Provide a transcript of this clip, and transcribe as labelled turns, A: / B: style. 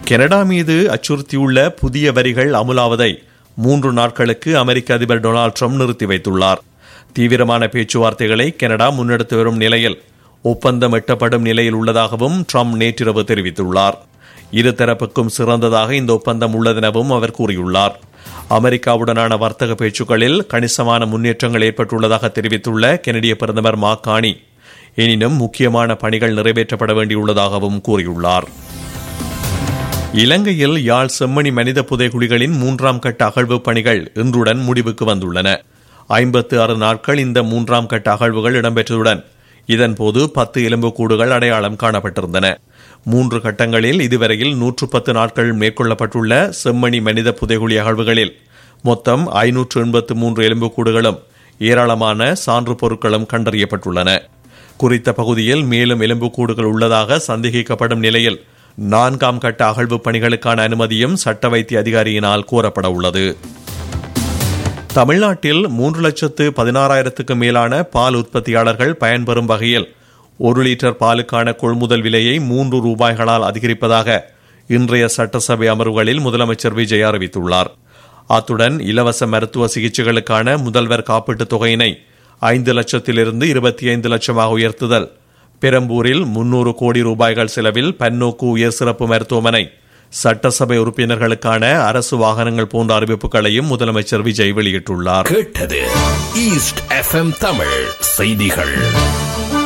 A: Canada மீது அச்சுறுத்தியுள்ள புதிய வரிகள் அமுலாவதை மூன்று நாட்களுக்கு அமெரிக்க அதிபர் டொனால்ட் ட்ரம்ப் நிறுத்தி வைத்துள்ளார் தீவிரமான பேச்சுவார்த்தைகளை கனடா முன்னெடுத்து வரும் நிலையில் ஒப்பந்தம் எட்டப்படும் நிலையில் உள்ளதாகவும் ட்ரம்ப் நேற்றிரவு தெரிவித்துள்ளார் இருதரப்புக்கும் சிறந்ததாக இந்த ஒப்பந்தம் உள்ளதெனவும் அவர் கூறியுள்ளார் அமெரிக்காவுடனான வர்த்தக பேச்சுக்களில் கணிசமான முன்னேற்றங்கள் ஏற்பட்டுள்ளதாக தெரிவித்துள்ள கெனடிய பிரதமர் மாக்கானி எனினும் முக்கியமான பணிகள் நிறைவேற்றப்பட வேண்டியுள்ளதாகவும் கூறியுள்ளார் இலங்கையில் யாழ் செம்மணி மனித புதைகுழிகளின் மூன்றாம் கட்ட அகழ்வு பணிகள் இன்றுடன் முடிவுக்கு வந்துள்ளன ஐம்பத்து ஆறு நாட்கள் இந்த மூன்றாம் கட்ட அகழ்வுகள் இடம்பெற்றதுடன் இதன்போது பத்து எலும்புக்கூடுகள் அடையாளம் காணப்பட்டிருந்தன மூன்று கட்டங்களில் இதுவரையில் நூற்று பத்து நாட்கள் மேற்கொள்ளப்பட்டுள்ள செம்மணி மனித புதைகுழி அகழ்வுகளில் மொத்தம் ஐநூற்று எண்பத்து மூன்று எலும்புக்கூடுகளும் ஏராளமான சான்று பொருட்களும் கண்டறியப்பட்டுள்ளன குறித்த பகுதியில் மேலும் எலும்புக்கூடுகள் உள்ளதாக சந்தேகிக்கப்படும் நிலையில் நான்காம் கட்ட அகழ்வு பணிகளுக்கான அனுமதியும் சட்ட வைத்திய அதிகாரியினால் கோரப்பட உள்ளது தமிழ்நாட்டில் மூன்று லட்சத்து பதினாறாயிரத்துக்கு மேலான பால் உற்பத்தியாளர்கள் பயன்பெறும் வகையில் ஒரு லிட்டர் பாலுக்கான கொள்முதல் விலையை மூன்று ரூபாய்களால் அதிகரிப்பதாக இன்றைய சட்டசபை அமர்வுகளில் முதலமைச்சர் விஜய் அறிவித்துள்ளார் அத்துடன் இலவச மருத்துவ சிகிச்சைகளுக்கான முதல்வர் காப்பீட்டுத் தொகையினை ஐந்து லட்சத்திலிருந்து இருபத்தி ஐந்து லட்சமாக உயர்த்துதல் பெரம்பூரில் முன்னூறு கோடி ரூபாய்கள் செலவில் பன்னோக்கு உயர் சிறப்பு மருத்துவமனை சட்டசபை உறுப்பினர்களுக்கான அரசு வாகனங்கள் போன்ற அறிவிப்புகளையும் முதலமைச்சர் விஜய் வெளியிட்டுள்ளார்
B: கேட்டது ஈஸ்ட் எஃப்எம் தமிழ் செய்திகள்